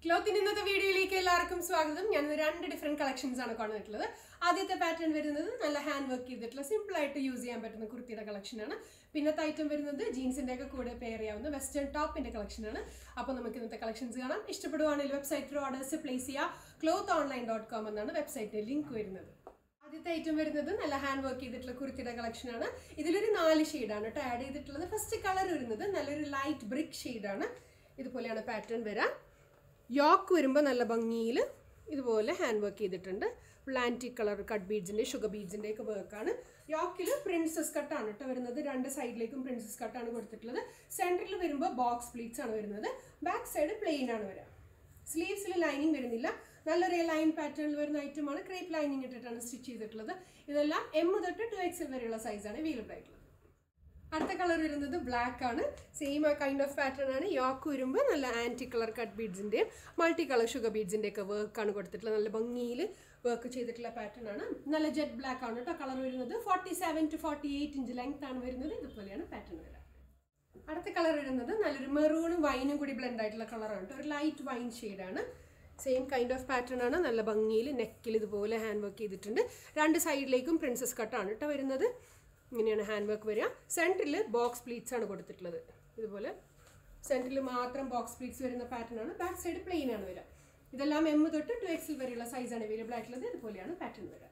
ക്ലോത്തിന് ഇന്നത്തെ വീഡിയോയിലേക്ക് എല്ലാവർക്കും സ്വാഗതം ഞാൻ ഇന്ന് രണ്ട് ഡിഫറെന്റ് കളക്ഷൻസ് ആണ് കൊണ്ടുവന്നിട്ടുള്ളത് ആദ്യത്തെ പാറ്റേൺ വരുന്നത് നല്ല ഹാൻഡ് വർക്ക് ചെയ്തിട്ടുള്ള സിമ്പിൾ ആയിട്ട് യൂസ് ചെയ്യാൻ പറ്റുന്ന കുർത്തിയുടെ കളക്ഷനാണ് പിന്നത്തെ ഐറ്റം വരുന്നത് ജീൻസിന്റെ ഒക്കെ കൂടെ പെയർ ചെയ്യാവുന്ന വെസ്റ്റേൺ ടോപ്പിന്റെ കളക്ഷനാണ് അപ്പോൾ നമുക്ക് ഇന്നത്തെ കളക്ഷൻസ് കാണാം ഇഷ്ടപ്പെടുവാണെങ്കിൽ വെബ്സൈറ്റ് ത്രൂ ഓർഡേഴ്സ് പ്ലേസ് ചെയ്യുക ക്ലോത്ത് ഓൺലൈൻ ഡോട്ട് കോം എന്നാണ് വെബ്സൈറ്റിന്റെ ലിങ്ക് വരുന്നത് ആദ്യത്തെ ഐറ്റം വരുന്നത് നല്ല ഹാൻഡ് വർക്ക് ചെയ്തിട്ടുള്ള കുർത്തിയുടെ കളക്ഷനാണ് ഇതിലൊരു നാല് ഷെയ്ഡാണ് കേട്ടോ ആഡ് ചെയ്തിട്ടുള്ളത് ഫസ്റ്റ് കളർ വരുന്നത് നല്ലൊരു ലൈറ്റ് ബ്രിക്ക് ഷെയ്ഡാണ് ഇതുപോലെയാണ് പാറ്റേൺ വരാം യോക്ക് വരുമ്പോൾ നല്ല ഭംഗിയിൽ ഇതുപോലെ ഹാൻഡ് വർക്ക് ചെയ്തിട്ടുണ്ട് ഫുൾ ആൻറ്റി കളർ കട്ട് ബീഡ്സിൻ്റെ ഷുഗർ ബീഡ്സിൻ്റെ ഒക്കെ വർക്കാണ് യോക്കിൽ പ്രിൻസസ് കട്ടാണ് കേട്ടോ വരുന്നത് രണ്ട് സൈഡിലേക്കും പ്രിൻസസ് കട്ടാണ് കൊടുത്തിട്ടുള്ളത് സെൻറ്ററിൽ വരുമ്പോൾ ബോക്സ് പ്ലീറ്റ്സ് ആണ് വരുന്നത് ബാക്ക് സൈഡ് പ്ലെയിൻ ആണ് വരിക സ്ലീവ്സിൽ ലൈനിങ് വരുന്നില്ല നല്ലൊരു ലൈൻ പാറ്റേണിൽ വരുന്ന ഐറ്റമാണ് ക്രേപ്പ് ലൈനിങ് ഇട്ടിട്ടാണ് സ്റ്റിച്ച് ചെയ്തിട്ടുള്ളത് ഇതെല്ലാം എം തൊട്ട് ടു എക്സൽ വരെയുള്ള സൈസാണ് അവൈലബിൾ ആയിട്ടുള്ളത് അടുത്ത കളർ വരുന്നത് ബ്ലാക്ക് ആണ് സെയിം ആ കൈൻഡ് ഓഫ് പാറ്റേൺ ആണ് യോക്ക് വരുമ്പോൾ നല്ല ആൻറ്റി കളർ കട്ട് ബീഡ്സിൻ്റെയും മൾട്ടി കളർ ഷുഗർ ബീഡ്സിൻ്റെ ഒക്കെ വർക്കാണ് കൊടുത്തിട്ടുള്ളത് നല്ല ഭംഗിയിൽ വർക്ക് ചെയ്തിട്ടുള്ള പാറ്റേൺ ആണ് നല്ല ജെറ്റ് ബ്ലാക്ക് ആണ് കേട്ടോ കളർ വരുന്നത് forty seven to forty eight inch length ആണ് വരുന്നത് ഇതുപോലെയാണ് പാറ്റേൺ വരിക അടുത്ത കളർ വരുന്നത് നല്ലൊരു മെറൂണും വൈനും കൂടി ബ്ലെൻഡ് ആയിട്ടുള്ള കളറാണ് കേട്ടോ ഒരു ലൈറ്റ് വൈൻ ഷെയ്ഡാണ് സെയിം കൈൻഡ് ഓഫ് പാറ്റേൺ ആണ് നല്ല ഭംഗിയിൽ നെക്കിൽ ഇതുപോലെ ഹാൻഡ് വർക്ക് ചെയ്തിട്ടുണ്ട് രണ്ട് സൈഡിലേക്കും പ്രിൻസസ് കട്ടാണ് കേട്ടോ വരുന്നത് ഇങ്ങനെയാണ് ഹാൻഡ് വർക്ക് വരിക സെൻറ്ററിൽ ബോക്സ് പ്ലീറ്റ്സ് ആണ് കൊടുത്തിട്ടുള്ളത് ഇതുപോലെ സെൻറ്ററിൽ മാത്രം ബോക്സ് പ്ലീറ്റ്സ് വരുന്ന പാറ്റേൺ ആണ് ബാക്ക് സൈഡ് പ്ലെയിൻ ആണ് വരിക ഇതെല്ലാം എം തൊട്ട് ടു എക്സിൽ വരെയുള്ള സൈസാണ് അവൈലബിൾ ആയിട്ടുള്ളത് ഇതുപോലെയാണ് പാറ്റേൺ വരിക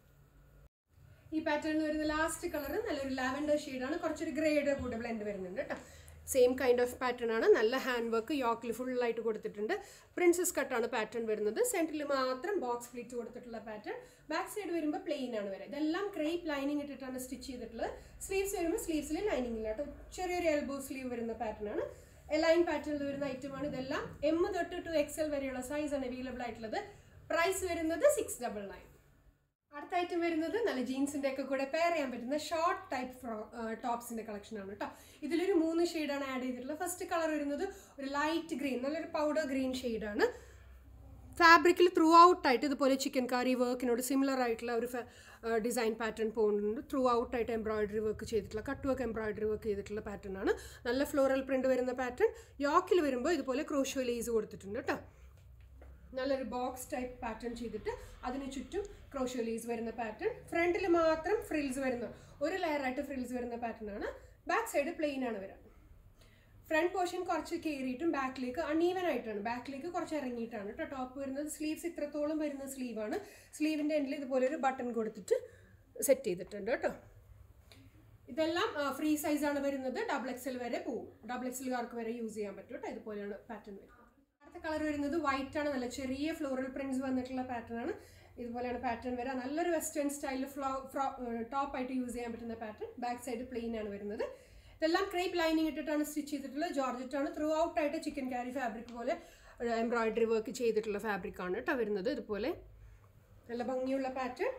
ഈ പാറ്റേണിൽ വരുന്ന ലാസ്റ്റ് കളർ നല്ലൊരു ലാവൻഡർ ഷെയ്ഡാണ് കുറച്ചൊരു ഗ്രേഡ് കൂടെ ബ്ലെൻഡ് വരുന്നുണ്ട് കേട്ടോ സെയിം കൈൻഡ് ഓഫ് പാറ്റേൺ ആണ് നല്ല ഹാൻഡ് വർക്ക് യോക്കിൽ ഫുള്ളായിട്ട് കൊടുത്തിട്ടുണ്ട് പ്രിൻസസ് കട്ടാണ് പാറ്റേൺ വരുന്നത് സെൻറ്ററിൽ മാത്രം ബോക്സ് പ്ലീറ്റ് കൊടുത്തിട്ടുള്ള പാറ്റേൺ ബാക്ക് സൈഡ് വരുമ്പോൾ പ്ലെയിൻ ആണ് വരിക ഇതെല്ലാം ക്രേപ്പ് ലൈനിങ് ഇട്ടിട്ടാണ് സ്റ്റിച്ച് ചെയ്തിട്ടുള്ളത് സ്ലീവ്സ് വരുമ്പോൾ സ്ലീവ്സിൽ ലൈനിങ് ഇല്ല കേട്ടോ ചെറിയൊരു എൽബോ സ്ലീവ് വരുന്ന പാറ്റേൺ ആണ് ലൈൻ പാറ്റേണിൽ വരുന്ന ഐറ്റമാണ് ഇതെല്ലാം എം തൊട്ട് ടു എക്സൽ വരെയുള്ള സൈസാണ് അവൈലബിൾ ആയിട്ടുള്ളത് പ്രൈസ് വരുന്നത് സിക്സ് ഡബിൾ നയൻ അടുത്ത ഐറ്റം വരുന്നത് നല്ല ജീൻസിൻ്റെ ഒക്കെ കൂടെ പെയർ ചെയ്യാൻ പറ്റുന്ന ഷോർട്ട് ടൈപ്പ് ഫ്രോ ടോപ്സിൻ്റെ കളക്ഷനാണ് കേട്ടോ ഇതിലൊരു മൂന്ന് ഷെയ്ഡാണ് ആഡ് ചെയ്തിട്ടുള്ളത് ഫസ്റ്റ് കളർ വരുന്നത് ഒരു ലൈറ്റ് ഗ്രീൻ നല്ലൊരു പൗഡർ ഗ്രീൻ ഷെയ്ഡാണ് ഫാബ്രിക്കിൽ ത്രൂ ഔട്ട് ആയിട്ട് ഇതുപോലെ ചിക്കൻ കറി വർക്കിനോട് സിമിലർ ആയിട്ടുള്ള ഒരു ഡിസൈൻ പാറ്റേൺ പോകുന്നുണ്ട് ത്രൂ ഔട്ട് ആയിട്ട് എംബ്രോയിഡറി വർക്ക് ചെയ്തിട്ടുള്ള കട്ട് വർക്ക് എംബ്രോയിഡറി വർക്ക് ചെയ്തിട്ടുള്ള പാറ്റേൺ ആണ് നല്ല ഫ്ലോറൽ പ്രിന്റ് വരുന്ന പാറ്റേൺ യോക്കിൽ വരുമ്പോൾ ഇതുപോലെ ക്രോഷോ ലേസ് കൊടുത്തിട്ടുണ്ട് കേട്ടോ നല്ലൊരു ബോക്സ് ടൈപ്പ് പാറ്റേൺ ചെയ്തിട്ട് അതിന് ചുറ്റും ക്രോഷോ ലീസ് വരുന്ന പാറ്റേൺ ഫ്രണ്ടിൽ മാത്രം ഫ്രിൽസ് വരുന്ന ഒരു ലെയറായിട്ട് ഫ്രിൽസ് വരുന്ന പാറ്റേൺ ആണ് ബാക്ക് സൈഡ് പ്ലെയിൻ ആണ് വരിക ഫ്രണ്ട് പോർഷൻ കുറച്ച് കയറിയിട്ടും ബാക്കിലേക്ക് അൺഈവൻ ആയിട്ടാണ് ബാക്കിലേക്ക് കുറച്ച് ഇറങ്ങിയിട്ടാണ് കേട്ടോ ടോപ്പ് വരുന്നത് സ്ലീവ്സ് ഇത്രത്തോളം വരുന്ന സ്ലീവാണ് സ്ലീവിൻ്റെ എൻഡിൽ ഇതുപോലെ ഒരു ബട്ടൺ കൊടുത്തിട്ട് സെറ്റ് ചെയ്തിട്ടുണ്ട് കേട്ടോ ഇതെല്ലാം ഫ്രീ സൈസാണ് വരുന്നത് ഡബിൾ എക്സൽ വരെ പോവും ഡബിൾ എക്സലുകാർക്ക് വരെ യൂസ് ചെയ്യാൻ പറ്റും കേട്ടോ ഇതുപോലെയാണ് പാറ്റേൺ വരുന്നത് അടുത്ത കളർ വരുന്നത് വൈറ്റ് ആണ് നല്ല ചെറിയ ഫ്ലോറൽ പ്രിന്റ്സ് വന്നിട്ടുള്ള പാറ്റേൺ ആണ് ഇതുപോലെയാണ് പാറ്റേൺ വരിക നല്ലൊരു വെസ്റ്റേൺ സ്റ്റൈലിൽ ഫ്ലോ ഫ്രോ ടോപ്പ് ആയിട്ട് യൂസ് ചെയ്യാൻ പറ്റുന്ന പാറ്റേൺ ബാക്ക് സൈഡ് പ്ലെയിൻ ആണ് വരുന്നത് ഇതെല്ലാം ക്രേപ്പ് ലൈനിങ് ഇട്ടിട്ടാണ് സ്റ്റിച്ച് ചെയ്തിട്ടുള്ളത് ജോർജറ്റ് ആണ് ത്രൂ ഔട്ട് ആയിട്ട് ചിക്കൻ കാരി ഫാബ്രിക് പോലെ എംബ്രോയിഡറി വർക്ക് ചെയ്തിട്ടുള്ള ഫാബ്രിക് ആണ് കേട്ടോ വരുന്നത് ഇതുപോലെ നല്ല ഭംഗിയുള്ള പാറ്റേൺ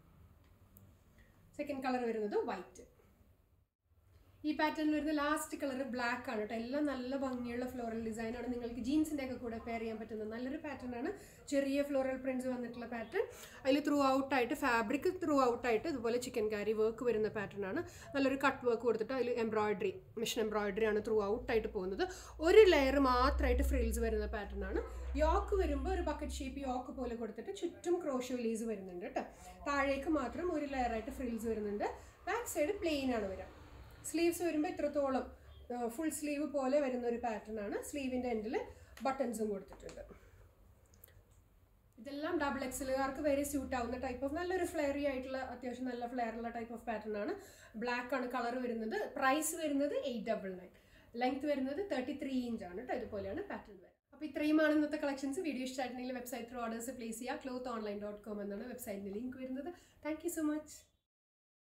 സെക്കൻഡ് കളർ വരുന്നത് വൈറ്റ് ഈ പാറ്റേണിൽ വരുന്ന ലാസ്റ്റ് കളർ ബ്ലാക്ക് ആണ് കേട്ടോ എല്ലാം നല്ല ഭംഗിയുള്ള ഫ്ലോറൽ ഡിസൈൻ ആണ് നിങ്ങൾക്ക് ജീൻസിൻ്റെ ഒക്കെ കൂടെ പെയർ ചെയ്യാൻ പറ്റുന്ന നല്ലൊരു പാറ്റേൺ ആണ് ചെറിയ ഫ്ലോറൽ പ്രിന്റ്സ് വന്നിട്ടുള്ള പാറ്റേൺ അതിൽ ത്രൂ ഔട്ട് ആയിട്ട് ഫാബ്രിക് ത്രൂ ഔട്ട് ആയിട്ട് ഇതുപോലെ ചിക്കൻ കാരി വർക്ക് വരുന്ന പാറ്റേൺ ആണ് നല്ലൊരു കട്ട് വർക്ക് കൊടുത്തിട്ട് അതിൽ എംബ്രോയിഡറി മിഷൻ എംബ്രോയിഡറി ആണ് ത്രൂ ഔട്ട് ആയിട്ട് പോകുന്നത് ഒരു ലെയർ മാത്രമായിട്ട് ഫ്രിൽസ് വരുന്ന പാറ്റേൺ ആണ് യോക്ക് വരുമ്പോൾ ഒരു ബക്കറ്റ് ഷേപ്പ് യോക്ക് പോലെ കൊടുത്തിട്ട് ചുറ്റും ക്രോഷോ ലീസ് വരുന്നുണ്ട് കേട്ടോ താഴേക്ക് മാത്രം ഒരു ലെയറായിട്ട് ഫ്രിൽസ് വരുന്നുണ്ട് ബാക്ക് സൈഡ് പ്ലെയിൻ ആണ് വരിക സ്ലീവ്സ് വരുമ്പോൾ ഇത്രത്തോളം ഫുൾ സ്ലീവ് പോലെ വരുന്ന ഒരു പാറ്റേൺ ആണ് സ്ലീവിൻ്റെ എൻഡിൽ ബട്ടൺസും കൊടുത്തിട്ടുണ്ട് ഇതെല്ലാം ഡബിൾ എക്സലുകാർക്ക് വെരി സ്യൂട്ട് ആവുന്ന ടൈപ്പ് ഓഫ് നല്ലൊരു ഫ്ലെയറി ആയിട്ടുള്ള അത്യാവശ്യം നല്ല ഫ്ലെയറുള്ള ടൈപ്പ് ഓഫ് പാറ്റേൺ ആണ് ബ്ലാക്ക് ആണ് കളർ വരുന്നത് പ്രൈസ് വരുന്നത് എയ്റ്റ് ഡബിൾ നയൻ ലെങ്ത് വരുന്നത് തേർട്ടി ത്രീ ഇഞ്ച് ആണ് കേട്ടോ ഇതുപോലെയാണ് പാറ്റേൺ വരുന്നത് അപ്പോൾ ഇത്രയുമാണ് ഇന്നത്തെ കളക്ഷൻസ് വീഡിയോ ഇഷ്ടമായിട്ടുണ്ടെങ്കിൽ വെബ്സൈറ്റ് ത്രൂ ഓർഡേഴ്സ് പ്ലേസ് ചെയ്യുക ക്ലോത്ത് ഓൺലൈൻ ഡോട്ട് കോം എന്നാണ് വെബ്സൈറ്റിൻ്റെ ലിങ്ക് വരുന്നത് താങ്ക് യു സോ മച്ച്